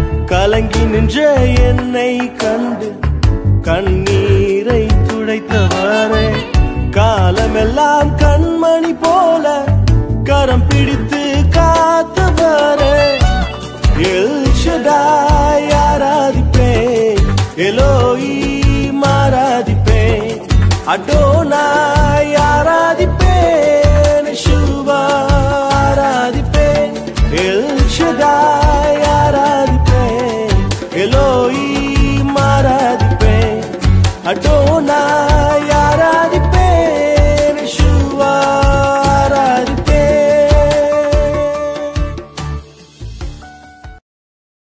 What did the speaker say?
கலங்கி நின்ற என்னை கண்டு கண்ணீரை துடைத்தவரே காலமெல்லாம் கண்மணி போல கரம் பிடித்து காத்தவரே எல் ஷடாய் ஆராதிப்பேன் எலோயி ஆராதிப்பேன் அடோனாய் ஆராதிப்பேன் ஷுவா ஆராதிப்பேன் எல் ஷடாய் ஆராதிப்பேன் எலோயி ஆராதிப்பேன் அடோனாய்